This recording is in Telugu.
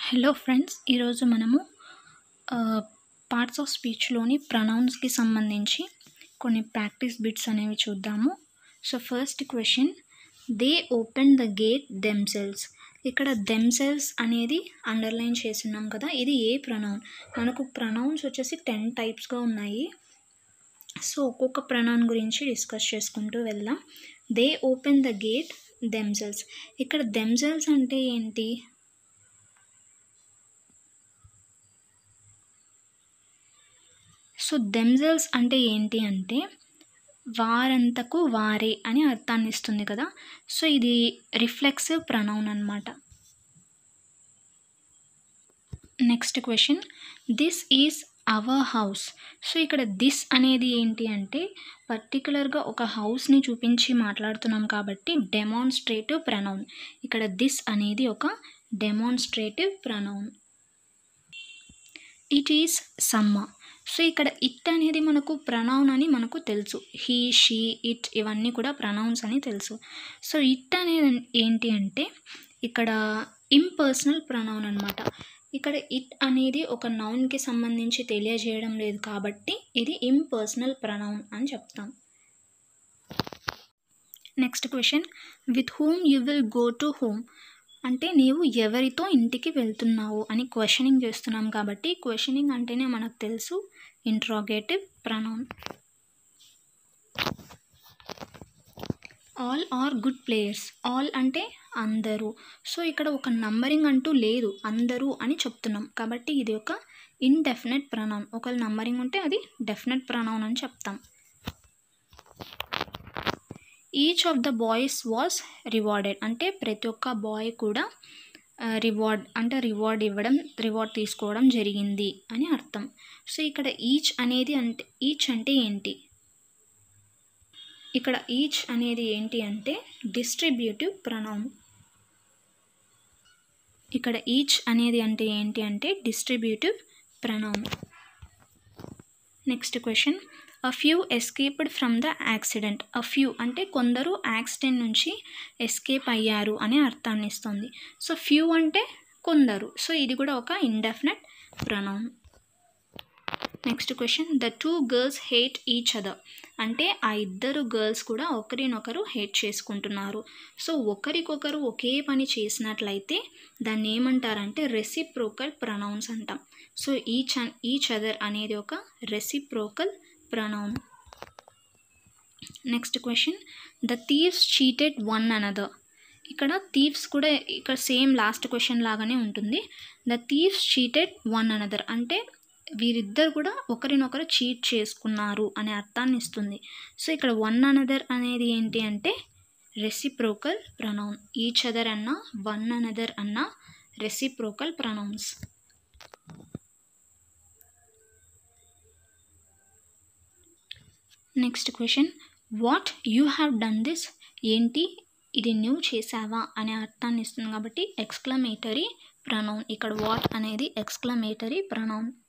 హలో ఫ్రెండ్స్ ఈరోజు మనము పార్ట్స్ ఆఫ్ స్పీచ్లోని ప్రొనౌన్స్కి సంబంధించి కొన్ని ప్రాక్టీస్ బిట్స్ అనేవి చూద్దాము so first question they open the gate themselves ఇక్కడ దెమ్సెల్స్ అనేది అండర్లైన్ చేస్తున్నాం కదా ఇది ఏ ప్రొనౌన్ మనకు ప్రొనౌన్స్ వచ్చేసి టెన్ టైప్స్గా ఉన్నాయి సో ఒక్కొక్క ప్రొనౌన్ గురించి డిస్కస్ చేసుకుంటూ వెళ్దాం they open the gate themselves ఇక్కడ దెమ్సెల్స్ అంటే ఏంటి సో దెమ్సెల్స్ అంటే ఏంటి అంటే వారంతకు వారే అని అర్థాన్ని ఇస్తుంది కదా సో ఇది రిఫ్లెక్సివ్ ప్రొనౌన్ అనమాట next question this is our house so ఇక్కడ దిస్ అనేది ఏంటి అంటే పర్టికులర్గా ఒక హౌస్ని చూపించి మాట్లాడుతున్నాం కాబట్టి డెమాన్స్ట్రేటివ్ ప్రొనౌన్ ఇక్కడ దిస్ అనేది ఒక demonstrative pronoun it is summer so ఇక్కడ ఇట్ అనేది మనకు ప్రొనౌన్ అని మనకు తెలుసు హీ షీ ఇట్ ఇవన్నీ కూడా ప్రొనౌన్స్ అని తెలుసు సో ఇట్ అనేది ఏంటి అంటే ఇక్కడ ఇంపర్సనల్ ప్రొనౌన్ అనమాట ఇక్కడ ఇట్ అనేది ఒక నౌన్కి సంబంధించి తెలియజేయడం లేదు కాబట్టి ఇది ఇంపర్సనల్ ప్రొనౌన్ అని చెప్తాం next question with whom you will go to home అంటే నీవు ఎవరితో ఇంటికి వెళ్తున్నావు అని క్వశ్చనింగ్ చేస్తున్నాం కాబట్టి క్వశ్చనింగ్ అంటేనే మనకు తెలుసు interrogative pronoun all are good players all అంటే అందరూ సో ఇక్కడ ఒక నంబరింగ్ అంటూ లేదు అందరూ అని చెప్తున్నాం కాబట్టి ఇది ఒక ఇన్డెఫినెట్ ప్రొనౌన్ ఒకవేళ నంబరింగ్ ఉంటే అది డెఫినెట్ ప్రొనౌన్ అని చెప్తాం each of the boys was rewarded అంటే ప్రతి ఒక్క బాయ్ కూడా రివార్డ్ అంటే రివార్డ్ ఇవ్వడం రివార్డ్ తీసుకోవడం జరిగింది అని అర్థం సో ఇక్కడ ఈచ్ అనేది అంటే ఈచ్ అంటే ఏంటి ఇక్కడ ఈచ్ అనేది ఏంటి అంటే డిస్ట్రిబ్యూటివ్ ప్రొనౌన్ ఇక్కడ ఈచ్ అనేది అంటే ఏంటి అంటే distributive pronoun next question a few escaped from the accident a few అంటే కొందరు యాక్సిడెంట్ నుంచి ఎస్కేప్ అయ్యారు అనే అర్థాన్ని ఇస్తుంది సో ఫ్యూ అంటే కొందరు సో ఇది కూడా ఒక indefinite pronoun next question the two girls hate each other అంటే ఆ ఇద్దరు గర్ల్స్ కూడా ఒకరినొకరు హేట్ చేసుకుంటున్నారు సో ఒకరికొకరు ఒకే పని చేసినట్లయితే దాన్ని ఏమంటారంటే రెసిప్రోకల్ ప్రొనౌన్స్ అంటాం సో ఈచ్ ఈచ్ అదర్ అనేది ఒక reciprocal pronoun next question the thieves cheated one another ఇక్కడ థీవ్స్ కూడా ఇక్కడ సేమ్ లాస్ట్ క్వశ్చన్ లాగానే ఉంటుంది the thieves cheated one another అంటే వీరిద్దరు కూడా ఒకరినొకరు చీట్ చేసుకున్నారు అనే అర్థాన్ని ఇస్తుంది సో ఇక్కడ వన్ అనదర్ అనేది ఏంటి అంటే రెసిప్రోకల్ ప్రొనౌన్ ఈచ్ అదర్ అన్న వన్ అనదర్ అన్న reciprocal pronouns next question what you have done this ఏంటి ఇది నువ్వు చేసావా అనే అర్థాన్ని ఇస్తుంది కాబట్టి ఎక్స్క్లమేటరీ ప్రొనౌన్ ఇక్కడ వాట్ అనేది ఎక్స్క్లమేటరీ ప్రొనౌన్